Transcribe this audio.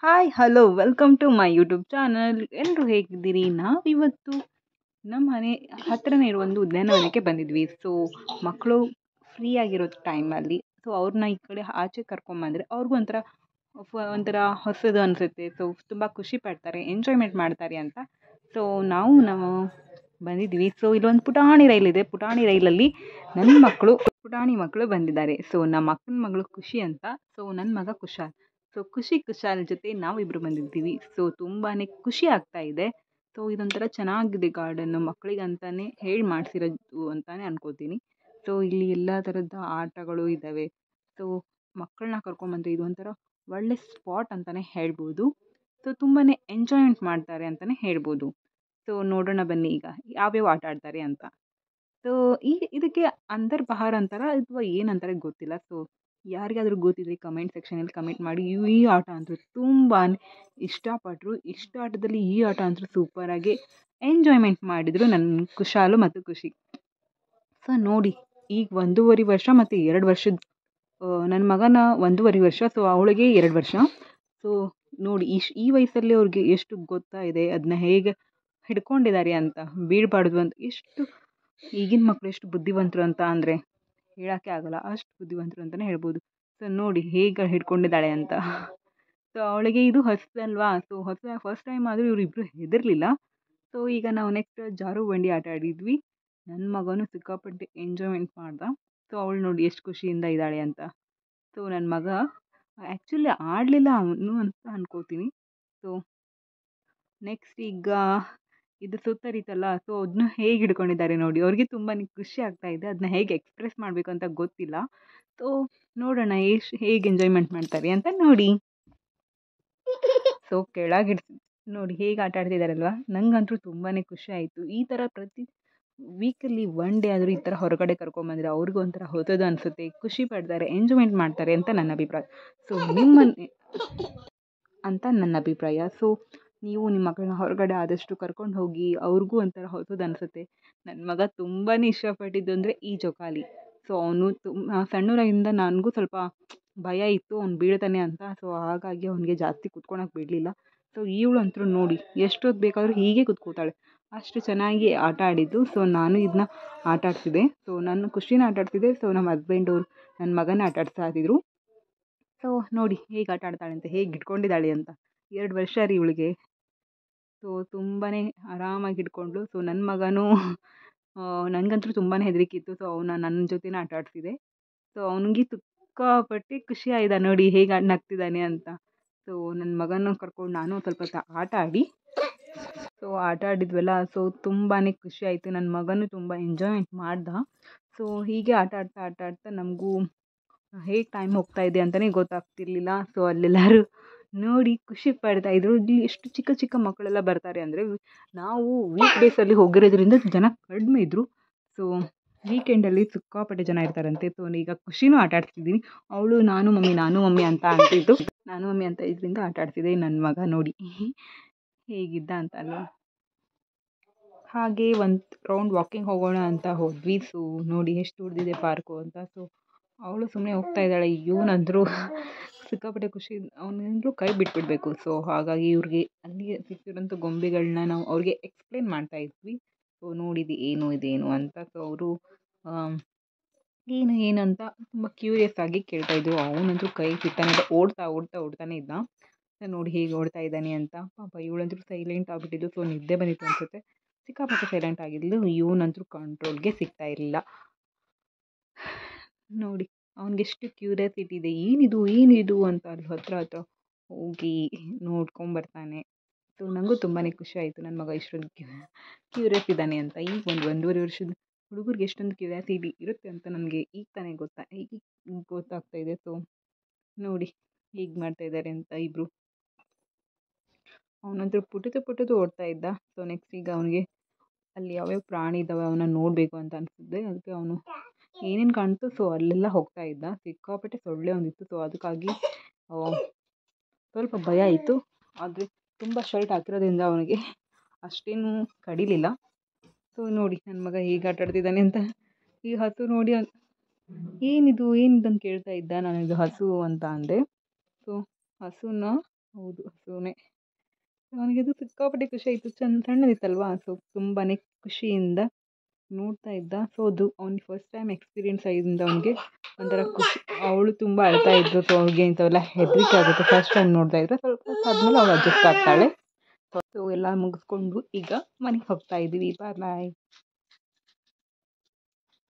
hi hello welcome to my YouTube channel ಎಲ್ಲರೂ ಹೇಗಿದ್ದೀರಿ ನಾವಿವತ್ತು ನಮ್ಮ ಮನೆ ಹತ್ರನೇ ಇರೋ ಒಂದು ಉದ್ಯಾನವನಕ್ಕೆ ಬಂದಿದ್ವಿ ಸೊ ಮಕ್ಕಳು ಫ್ರೀ ಆಗಿರೋ ಟೈಮಲ್ಲಿ ಸೊ ಅವ್ರನ್ನ ಈ ಕಡೆ ಆಚೆ ಕರ್ಕೊಂಬಂದರೆ ಅವ್ರಿಗೂ ಒಂಥರ ಫ- ಒಂಥರ ಹೊಸದು ಅನಿಸುತ್ತೆ ಸೊ ತುಂಬ ಖುಷಿ ಪಡ್ತಾರೆ ಎಂಜಾಯ್ಮೆಂಟ್ ಮಾಡ್ತಾರೆ ಅಂತ ಸೊ ನಾವು ನಾವು ಬಂದಿದ್ವಿ ಸೊ ಇಲ್ಲೊಂದು ಪುಟಾಣಿ ರೈಲಿದೆ ಪುಟಾಣಿ ರೈಲಲ್ಲಿ ನನ್ನ ಮಕ್ಕಳು ಪುಟಾಣಿ ಮಕ್ಕಳು ಬಂದಿದ್ದಾರೆ ಸೊ ನಮ್ಮ ಅಕ್ಕನ ಮಗಳು ಖುಷಿ ಅಂತ ಸೊ ನನ್ನ ಮಗ ಕುಶಾಲ್ ಸೊ ಖುಷಿ ಕುಶಾಲ್ ಜೊತೆ ನಾವಿಬ್ಬರು ಬಂದಿದ್ದೀವಿ ಸೊ ತುಂಬಾ ಖುಷಿ ಆಗ್ತಾ ಇದೆ ಸೊ ಇದೊಂಥರ ಚೆನ್ನಾಗಿದೆ ಗಾರ್ಡನ್ನು ಮಕ್ಕಳಿಗಂತಾನೆ ಹೇಳಿ ಮಾಡಿಸಿರೋದು ಅಂತಾನೆ ಅನ್ಕೋತೀನಿ ಸೊ ಇಲ್ಲಿ ಎಲ್ಲ ಥರದ ಆಟಗಳು ಇದ್ದಾವೆ ಸೊ ಮಕ್ಕಳನ್ನ ಕರ್ಕೊಂಬಂದರೆ ಇದೊಂಥರ ಒಳ್ಳೆ ಸ್ಪಾಟ್ ಅಂತಲೇ ಹೇಳ್ಬೋದು ಸೊ ತುಂಬಾ ಎಂಜಾಯ್ಮೆಂಟ್ ಮಾಡ್ತಾರೆ ಅಂತಲೇ ಹೇಳ್ಬೋದು ಸೊ ನೋಡೋಣ ಬನ್ನಿ ಈಗ ಯಾವ್ಯಾವ ಆಟ ಆಡ್ತಾರೆ ಅಂತ ಸೊ ಈ ಇದಕ್ಕೆ ಅಂದರ್ ಬಹಾರ್ ಅಂತಾರ ಅಥವಾ ಏನಂತಾರೆ ಗೊತ್ತಿಲ್ಲ ಸೊ ಯಾರಿಗಾದ್ರೂ ಗೊತ್ತಿದ್ರೆ ಕಮೆಂಟ್ ಸೆಕ್ಷನಲ್ಲಿ ಕಮೆಂಟ್ ಮಾಡಿ ಈ- ಈ ಆಟ ಅಂತೂ ತುಂಬಾ ಇಷ್ಟಪಟ್ಟರು ಇಷ್ಟ ಆಟದಲ್ಲಿ ಈ ಆಟ ಅಂತೂ ಸೂಪರಾಗಿ ಎಂಜಾಯ್ಮೆಂಟ್ ಮಾಡಿದರು ನನ್ನ ಕುಶಾಲು ಮತ್ತು ಖುಷಿ ಸೊ ನೋಡಿ ಈಗ ಒಂದೂವರೆ ವರ್ಷ ಮತ್ತು ಎರಡು ವರ್ಷದ ನನ್ನ ಮಗನ ಒಂದೂವರೆ ವರ್ಷ ಸೊ ಅವಳಿಗೆ ಎರಡು ವರ್ಷ ಸೊ ನೋಡಿ ಇಶ್ ಈ ವಯಸ್ಸಲ್ಲಿ ಅವ್ರಿಗೆ ಎಷ್ಟು ಗೊತ್ತಾ ಇದೆ ಅದನ್ನ ಹೇಗೆ ಹಿಡ್ಕೊಂಡಿದ್ದಾರೆ ಅಂತ ಬೀಳಬಾರ್ದು ಅಂತ ಎಷ್ಟು ಈಗಿನ ಮಕ್ಕಳು ಎಷ್ಟು ಬುದ್ಧಿವಂತರು ಅಂತ ಅಂದರೆ ಹೇಳೋಕ್ಕೆ ಆಗಲ್ಲ ಅಷ್ಟು ಬುದ್ಧಿವಂತರು ಅಂತಲೇ ಹೇಳ್ಬೋದು ಸೊ ನೋಡಿ ಹೇಗೆ ಹಿಡ್ಕೊಂಡಿದ್ದಾಳೆ ಅಂತ ಸೊ ಅವಳಿಗೆ ಇದು ಹೊಸದಲ್ವಾ ಸೊ ಹೊಸ ಫಸ್ಟ್ ಟೈಮ್ ಆದರೂ ಇವರಿಬ್ಬರು ಹೆದರಲಿಲ್ಲ ಸೊ ಈಗ ನಾವು ನೆಕ್ಸ್ಟ್ ಜಾರು ಬಂಡಿ ಆಟ ಆಡಿದ್ವಿ ನನ್ನ ಮಗನೂ ಸಿಕ್ಕಾಪಟ್ಟೆ ಎಂಜಾಯ್ಮೆಂಟ್ ಮಾಡ್ದ ಸೊ ಅವಳು ನೋಡಿ ಎಷ್ಟು ಖುಷಿಯಿಂದ ಇದ್ದಾಳೆ ಅಂತ ಸೊ ನನ್ನ ಮಗ ಆ್ಯಕ್ಚುಲಿ ಆಡಲಿಲ್ಲ ಅವನು ಅಂತ ಅನ್ಕೋತೀನಿ ಸೊ ನೆಕ್ಸ್ಟ್ ಈಗ ಇದು ಸುತ್ತರಿತಲ್ಲ ಸೊ ಅದನ್ನ ಹೇಗೆ ಹಿಡ್ಕೊಂಡಿದ್ದಾರೆ ನೋಡಿ ಅವ್ರಿಗೆ ತುಂಬಾ ಖುಷಿ ಆಗ್ತಾ ಇದೆ ಅದನ್ನ ಹೇಗೆ ಎಕ್ಸ್ಪ್ರೆಸ್ ಮಾಡಬೇಕು ಅಂತ ಗೊತ್ತಿಲ್ಲ ಸೊ ನೋಡೋಣ ಎಷ್ಟು ಹೇಗೆ ಎಂಜಾಯ್ಮೆಂಟ್ ಮಾಡ್ತಾರೆ ಅಂತ ನೋಡಿ ಸೊ ಕೆಳಗಿಡ್ ನೋಡಿ ಹೇಗೆ ಆಟ ಆಡ್ತಿದ್ದಾರಲ್ವ ನಂಗಂತೂ ತುಂಬಾ ಖುಷಿ ಆಯಿತು ಈ ಥರ ಪ್ರತಿ ವೀಕಲ್ಲಿ ಒನ್ ಡೇ ಆದರೂ ಈ ಥರ ಹೊರಗಡೆ ಕರ್ಕೊಂಬಂದರೆ ಅವ್ರಿಗೂ ಒಂಥರ ಹೊಸದು ಅನಿಸುತ್ತೆ ಖುಷಿ ಪಡ್ತಾರೆ ಎಂಜಾಯ್ಮೆಂಟ್ ಮಾಡ್ತಾರೆ ಅಂತ ನನ್ನ ಅಭಿಪ್ರಾಯ ಸೊ ನಿಮ್ಮ ಅಂತ ನನ್ನ ಅಭಿಪ್ರಾಯ ಸೊ ನೀವು ನಿಮ್ಮ ಮಕ್ಕಳನ್ನ ಹೊರಗಡೆ ಆದಷ್ಟು ಕರ್ಕೊಂಡು ಹೋಗಿ ಅವ್ರಿಗೂ ಒಂಥರ ಹೊಸದು ಅನಿಸುತ್ತೆ ನನ್ನ ಮಗ ತುಂಬಾ ಇಷ್ಟಪಟ್ಟಿದ್ದು ಅಂದರೆ ಈ ಜೋಕಾಲಿ ಸೊ ಅವನು ತುಂಬ ಸಣ್ಣವರಾಗಿಂದ ನನಗೂ ಸ್ವಲ್ಪ ಭಯ ಇತ್ತು ಅವ್ನು ಬೀಳ್ತಾನೆ ಅಂತ ಸೊ ಹಾಗಾಗಿ ಅವನಿಗೆ ಜಾಸ್ತಿ ಕುತ್ಕೊಳಕ್ಕೆ ಬಿಡಲಿಲ್ಲ ಸೊ ಇವಳಂತೂ ನೋಡಿ ಎಷ್ಟೊತ್ತು ಬೇಕಾದರೂ ಹೀಗೆ ಕುತ್ಕೋತಾಳೆ ಅಷ್ಟು ಚೆನ್ನಾಗಿ ಆಟ ಆಡಿದ್ದು ಸೊ ನಾನು ಇದನ್ನ ಆಟ ಆಡ್ತಿದ್ದೆ ಸೊ ನಾನು ಖುಷಿನ ಆಟ ಆಡ್ತಿದ್ದೆ ಸೊ ನಮ್ಮ ಹಸ್ಬೆಂಡ್ ಅವರು ನನ್ನ ಮಗನ ಆಟ ಆಡ್ತಾ ಇದ್ದಿದ್ರು ಸೊ ನೋಡಿ ಹೇಗೆ ಆಟ ಆಡ್ತಾಳೆ ಅಂತ ಹೇಗೆ ಇಟ್ಕೊಂಡಿದ್ದಾಳೆ ಅಂತ ಎರಡು ವರ್ಷ ರೀ ಇವಳಿಗೆ ಸೊ ತುಂಬಾ ಆರಾಮಾಗಿ ಹಿಡ್ಕೊಂಡ್ಳು ಸೊ ನನ್ನ ಮಗನೂ ನನಗಂತೂ ತುಂಬಾ ಹೆದರಿಕೆ ಇತ್ತು ಸೊ ಅವನ ನನ್ನ ಜೊತೆನೇ ಆಟ ಆಡ್ತಿದ್ದೆ ಸೊ ಅವನಿಗೆ ಸಿಕ್ಕಾಪಟ್ಟೆ ಖುಷಿ ಆಯ್ದ ನೋಡಿ ಹೇಗೆ ನಗ್ತಿದ್ದಾನೆ ಅಂತ ಸೊ ನನ್ನ ಮಗನ ಕರ್ಕೊಂಡು ನಾನು ಸ್ವಲ್ಪ ಹೊತ್ತು ಆಟ ಆಡಿ ಸೊ ಆಟ ಆಡಿದ್ವಲ್ಲ ಸೊ ತುಂಬಾ ಖುಷಿ ಆಯಿತು ನನ್ನ ಮಗನೂ ತುಂಬ ಎಂಜಾಯ್ಮೆಂಟ್ ಮಾಡ್ದ ಸೊ ಹೀಗೆ ಆಟ ಆಡ್ತಾ ಆಟ ಆಡ್ತಾ ನಮಗೂ ಹೇಗೆ ಟೈಮ್ ಹೋಗ್ತಾ ಇದೆ ಅಂತಲೇ ಗೊತ್ತಾಗ್ತಿರ್ಲಿಲ್ಲ ಸೊ ಅಲ್ಲೆಲ್ಲರೂ ನೋಡಿ ಖುಷಿ ಪಡ್ತಾ ಇದ್ರು ಇಲ್ಲಿ ಎಷ್ಟು ಚಿಕ್ಕ ಚಿಕ್ಕ ಮಕ್ಕಳೆಲ್ಲ ಬರ್ತಾರೆ ಅಂದರೆ ನಾವು ವೀಕ್ ಡೇಸಲ್ಲಿ ಹೋಗಿರೋದ್ರಿಂದ ಜನ ಕಡಿಮೆ ಇದ್ದರು ಸೊ ವೀಕೆಂಡಲ್ಲಿ ಸಿಕ್ಕಾಪಟ್ಟೆ ಜನ ಇರ್ತಾರಂತೆ ಸೊ ಈಗ ಖುಷಿನೂ ಆಟ ಆಡ್ತಿದ್ದೀನಿ ಅವಳು ನಾನು ಮಮ್ಮಿ ನಾನು ಮಮ್ಮಿ ಅಂತ ಅಂತಿದ್ದು ನಾನು ಮಮ್ಮಿ ಅಂತ ಇದರಿಂದ ಆಟ ಆಡ್ತಿದ್ದೆ ನನ್ನ ಮಗ ನೋಡಿ ಹೇಗಿದ್ದ ಅಂತ ಅಲ್ವಾ ಹಾಗೆ ಒಂದು ರೌಂಡ್ ವಾಕಿಂಗ್ ಹೋಗೋಣ ಅಂತ ಹೋದ್ವಿ ಸೊ ನೋಡಿ ಎಷ್ಟು ಉಳಿದಿದೆ ಪಾರ್ಕು ಅಂತ ಸೊ ಅವಳು ಸುಮ್ಮನೆ ಹೋಗ್ತಾ ಇದ್ದಾಳೆ ಇವನಂದ್ರು ಸಿಕ್ಕಾಪಟ್ಟೆ ಖುಷಿ ಅವನಂದ್ರು ಕೈ ಬಿಟ್ಬಿಡಬೇಕು ಸೊ ಹಾಗಾಗಿ ಇವ್ರಿಗೆ ಅಲ್ಲಿ ಸಿಕ್ಕಿರೋಂಥ ಗೊಂಬೆಗಳನ್ನ ನಾವು ಅವ್ರಿಗೆ ಎಕ್ಸ್ಪ್ಲೇನ್ ಮಾಡ್ತಾ ಇದ್ವಿ ಸೊ ನೋಡಿದ್ದು ಏನು ಇದೇನು ಅಂತ ಸೊ ಅವರು ಏನು ಏನು ಅಂತ ತುಂಬ ಕ್ಯೂರಿಯಸ್ ಆಗಿ ಕೇಳ್ತಾ ಇದ್ರು ಅವನಂತೂ ಕೈ ಬಿಟ್ಟಾನೆ ಇದ್ದ ಓಡ್ತಾ ಓಡ್ತಾ ಓಡ್ತಾನೆ ಇದ್ದ ಸೊ ನೋಡಿ ಹೇಗೆ ಓಡ್ತಾ ಇದ್ದಾನೆ ಅಂತ ಪಾಪ ಇವಳಂತೂ ಸೈಲೆಂಟ್ ಆಗಿಬಿಟ್ಟಿದ್ದು ಸೊ ನಿದ್ದೆ ಬಂದಿತ್ತು ಅನಿಸುತ್ತೆ ಸಿಕ್ಕಾಪಟ್ಟೆ ಸೈಲೆಂಟ್ ಆಗಿದ್ಲು ಇವನಂತೂ ಕಂಟ್ರೋಲ್ಗೆ ಸಿಗ್ತಾ ಇರಲಿಲ್ಲ ನೋಡಿ ಅವನಿಗೆಷ್ಟು ಕ್ಯೂರಿಯಾಸಿಟಿ ಇದೆ ಏನಿದು ಏನಿದು ಅಂತ ಅಲ್ಲಿ ಹತ್ರ ಹತ್ರ ಹೋಗಿ ನೋಡ್ಕೊಂಬರ್ತಾನೆ ಸೊ ನನಗೂ ತುಂಬಾ ಖುಷಿ ಆಯಿತು ನನ್ನ ಮಗ ಇಷ್ಟೊಂದು ಕ್ಯೂರಿಯಸ್ ಇದ್ದಾನೆ ಅಂತ ಈಗ ಒಂದು ಒಂದೂವರೆ ವರ್ಷದ ಹುಡುಗರಿಗೆ ಎಷ್ಟೊಂದು ಕ್ಯೂರಿಯಾಸಿಟಿ ಇರುತ್ತೆ ಅಂತ ನನಗೆ ಈಗ ತಾನೇ ಗೊತ್ತಾ ಈಗ ಗೊತ್ತಾಗ್ತಾ ಇದೆ ಸೊ ನೋಡಿ ಹೀಗೆ ಮಾಡ್ತಾ ಇದ್ದಾರೆ ಅಂತ ಇಬ್ಬರು ಅವನಂತೂ ಪುಟದು ಪುಟದು ಓಡ್ತಾ ಇದ್ದ ಸೊ ನೆಕ್ಸ್ಟ್ ಈಗ ಅವನಿಗೆ ಅಲ್ಲಿ ಯಾವ್ಯಾವ ಪ್ರಾಣಿ ಇದ್ದಾವೆ ಅವನ್ನ ನೋಡಬೇಕು ಅಂತ ಅನಿಸಿದ್ದೆ ಅದಕ್ಕೆ ಅವನು ಏನೇನು ಕಾಣ್ತು ಸೊ ಅಲ್ಲೆಲ್ಲ ಹೋಗ್ತಾ ಇದ್ದ ಸಿಕ್ಕಾಪಟ್ಟೆ ಸೊಳ್ಳೆ ಒಂದಿತ್ತು ಸೊ ಅದಕ್ಕಾಗಿ ಸ್ವಲ್ಪ ಭಯ ಇತ್ತು ಆದರೆ ತುಂಬ ಶರ್ಟ್ ಹಾಕಿರೋದ್ರಿಂದ ಅವನಿಗೆ ಅಷ್ಟೇನು ಕಡಿಲಿಲ್ಲ ಸೊ ನೋಡಿ ನನ್ನ ಮಗ ಹೇಗೆ ಆಟ ಆಡ್ತಿದ್ದಾನೆ ಅಂತ ಈ ಹಸು ನೋಡಿ ಅವ್ನ್- ಏನಿದು ಏನಿದು ಅಂತ ಕೇಳ್ತಾ ಇದ್ದ ನಾನು ಇದು ಹಸು ಅಂತ ಅಂದೆ ಸೊ ಹಸುನ ಹೌದು ಹಸುನೇ ಅವನಿಗೆ ಅದು ಸಿಕ್ಕಾಪಟ್ಟೆ ಖುಷಿ ಆಯಿತು ಚಂದ ಸಣ್ಣದಿತ್ತಲ್ವಾ ಸೊ ತುಂಬಾ ಖುಷಿಯಿಂದ ನೋಡ್ತಾ ಇದ್ದ ಸೊ ಅದು ಅವ್ನಿಗೆ ಫಸ್ಟ್ ಟೈಮ್ ಎಕ್ಸ್ಪೀರಿಯೆನ್ಸ್ ಆಗಿದ್ದರಿಂದ ಅವನಿಗೆ ಒಂಥರ ಖುಷಿ ಅವಳು ತುಂಬ ಅಳ್ತಾ ಇದ್ದರು ಸೊ ಅವ್ಳಿಗೆ ಇಂಥವೆಲ್ಲ ಹೆದರಿಕೆ ಆಗುತ್ತೆ ಫಸ್ಟ್ ಟೈಮ್ ನೋಡ್ತಾ ಇದ್ದರೆ ಸ್ವಲ್ಪ ಹೊತ್ತು ಆದಮೇಲೆ ಅವಳು ಅಡ್ಜಸ್ಟ್ ಆಗ್ತಾಳೆ ಸೊ ಎಲ್ಲ ಮುಗಿಸ್ಕೊಂಡು ಈಗ ಮನೆಗೆ ಹೋಗ್ತಾ ಇದ್ದೀವಿ ಬಾಯ್ ಬಾಯ್